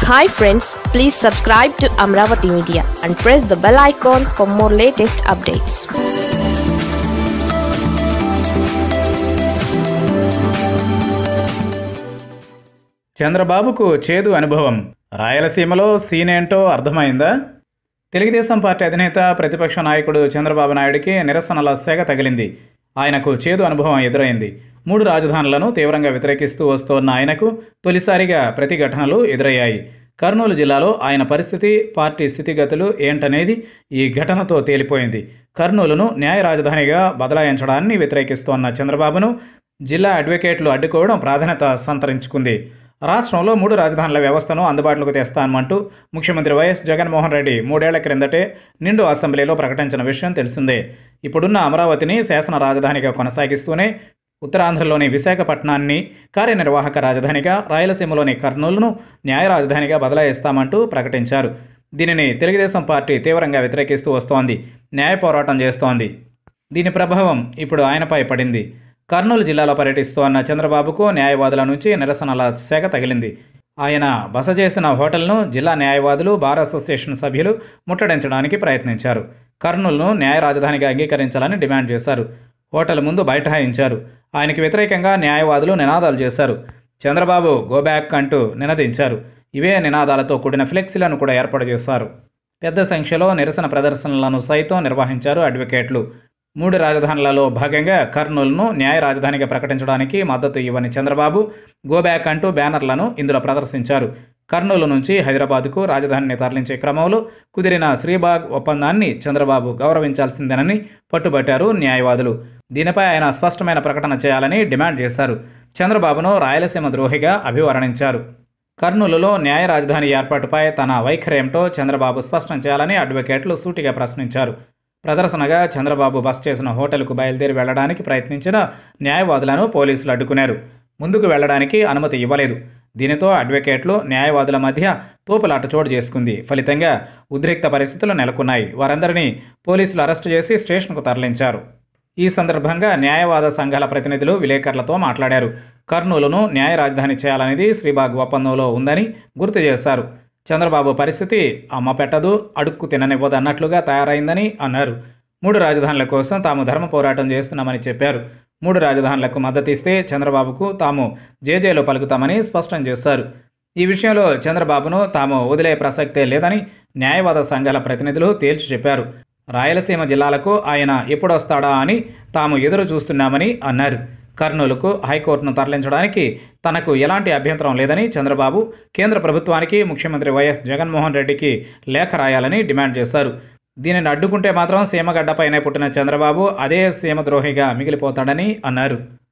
hi friends please subscribe to Amaravati media and press the bell icon for more latest updates చంద్రబాబుకు చేదు అనుభవం రాయలసీమలో scene ఏంటో అర్థమైందా తెలుగుదేశం పార్టీ అధినేత ప్రతిపక్ష నాయకుడు చంద్రబాబు నాయుడికి నిరసనల సెగ తగిలింది ఆయనకు చేదు అనుభవం ఎదురైంది మూడు రాజధానులను తీవ్రంగా వ్యతిరేకిస్తూ వస్తోన్న ఆయనకు తొలిసారిగా ప్రతిఘటనలు ఎదురయ్యాయి కర్నూలు జిల్లాలో ఆయన పరిస్థితి పార్టీ స్థితిగతులు ఏంటనేది ఈ ఘటనతో తేలిపోయింది కర్నూలును న్యాయ రాజధానిగా బదలాయించడాన్ని వ్యతిరేకిస్తోన్న చంద్రబాబును జిల్లా అడ్వకేట్లు అడ్డుకోవడం ప్రాధాన్యత సంతరించుకుంది రాష్ట్రంలో మూడు రాజధానుల వ్యవస్థను అందుబాటులోకి తెస్తామంటూ ముఖ్యమంత్రి వైఎస్ జగన్మోహన్ రెడ్డి మూడేళ్ల క్రిందటే నిండు అసెంబ్లీలో ప్రకటించిన విషయం తెలిసిందే ఇప్పుడున్న అమరావతిని శాసన రాజధానిగా కొనసాగిస్తూనే ఉత్తరాంధ్రలోని విశాఖపట్నాన్ని కార్యనిర్వాహక రాజధానిగా రాయలసీమలోని కర్నూలును న్యాయ రాజధానిగా బదలాయిస్తామంటూ ప్రకటించారు దీనిని తెలుగుదేశం పార్టీ తీవ్రంగా వ్యతిరేకిస్తూ వస్తోంది న్యాయ పోరాటం చేస్తోంది దీని ప్రభావం ఇప్పుడు ఆయనపై పడింది కర్నూలు జిల్లాలో పర్యటిస్తోన్న చంద్రబాబుకు న్యాయవాదుల నుంచి నిరసనల శాఖ తగిలింది ఆయన బస చేసిన హోటల్ను జిల్లా న్యాయవాదులు బార్ అసోసియేషన్ సభ్యులు ముట్టడించడానికి ప్రయత్నించారు కర్నూలును న్యాయ రాజధానిగా అంగీకరించాలని డిమాండ్ చేశారు హోటల్ ముందు బైఠాయించారు ఆయనకి వ్యతిరేకంగా న్యాయవాదులు నినాదాలు చేశారు చంద్రబాబు గోబ్యాక్ అంటూ నినదించారు ఇవే నినాదాలతో కూడిన ఫ్లెక్సీలను కూడా ఏర్పాటు చేశారు పెద్ద సంఖ్యలో నిరసన ప్రదర్శనలను సైతం నిర్వహించారు అడ్వకేట్లు మూడు రాజధానులలో భాగంగా కర్నూలును న్యాయ రాజధానిగా ప్రకటించడానికి మద్దతు ఇవ్వని చంద్రబాబు గోబ్యాక్ అంటూ బ్యానర్లను ఇందులో ప్రదర్శించారు కర్నూలు నుంచి హైదరాబాద్కు రాజధానిని తరలించే క్రమంలో కుదిరిన శ్రీబాగ్ ఒప్పందాన్ని చంద్రబాబు గౌరవించాల్సిందేనని పట్టుబట్టారు న్యాయవాదులు దీనిపై ఆయన స్పష్టమైన ప్రకటన చేయాలని డిమాండ్ చేశారు చంద్రబాబును రాయలసీమ ద్రోహిగా అభివర్ణించారు కర్నూలులో న్యాయ రాజధాని ఏర్పాటుపై తన వైఖరేమిటో చంద్రబాబు స్పష్టం చేయాలని అడ్వకేట్లు సూటిగా ప్రశ్నించారు ప్రదర్శనగా చంద్రబాబు బస్ చేసిన హోటల్కు బయలుదేరి వెళ్లడానికి ప్రయత్నించిన న్యాయవాదులను పోలీసులు అడ్డుకున్నారు ముందుకు వెళ్లడానికి అనుమతి ఇవ్వలేదు దీనితో అడ్వకేట్లు న్యాయవాదుల మధ్య తోపులాట చోటు చేసుకుంది ఫలితంగా ఉద్రిక్త పరిస్థితులు నెలకొన్నాయి వారందరినీ పోలీసులు అరెస్టు చేసి స్టేషన్కు తరలించారు ఈ సందర్భంగా న్యాయవాద సంఘాల ప్రతినిధులు విలేకరులతో మాట్లాడారు కర్నూలును న్యాయ రాజధాని చేయాలనేది శ్రీబాగ్ ఒప్పందంలో ఉందని గుర్తు చేశారు చంద్రబాబు పరిస్థితి అమ్మ పెట్టదు అడుక్కు తిననివ్వదన్నట్లుగా తయారైందని అన్నారు మూడు రాజధానుల కోసం తాము ధర్మ పోరాటం చేస్తున్నామని చెప్పారు మూడు రాజధానులకు మద్దతు ఇస్తే చంద్రబాబుకు తాము జేజేలో పలుకుతామని స్పష్టం చేశారు ఈ విషయంలో చంద్రబాబును తాము వదిలే ప్రసక్తే లేదని న్యాయవాద సంఘాల ప్రతినిధులు తేల్చి చెప్పారు రాయలసీమ జిల్లాలకు ఆయన ఎప్పుడొస్తాడా అని తాము ఎదురు చూస్తున్నామని అన్నారు కర్నూలుకు హైకోర్టును తరలించడానికి తనకు ఎలాంటి అభ్యంతరం లేదని చంద్రబాబు కేంద్ర ప్రభుత్వానికి ముఖ్యమంత్రి వైఎస్ జగన్మోహన్ రెడ్డికి లేఖ రాయాలని డిమాండ్ చేశారు దీనిని అడ్డుకుంటే మాత్రం సీమగడ్డపైనే పుట్టిన చంద్రబాబు అదే సీమద్రోహిగా మిగిలిపోతాడని అన్నారు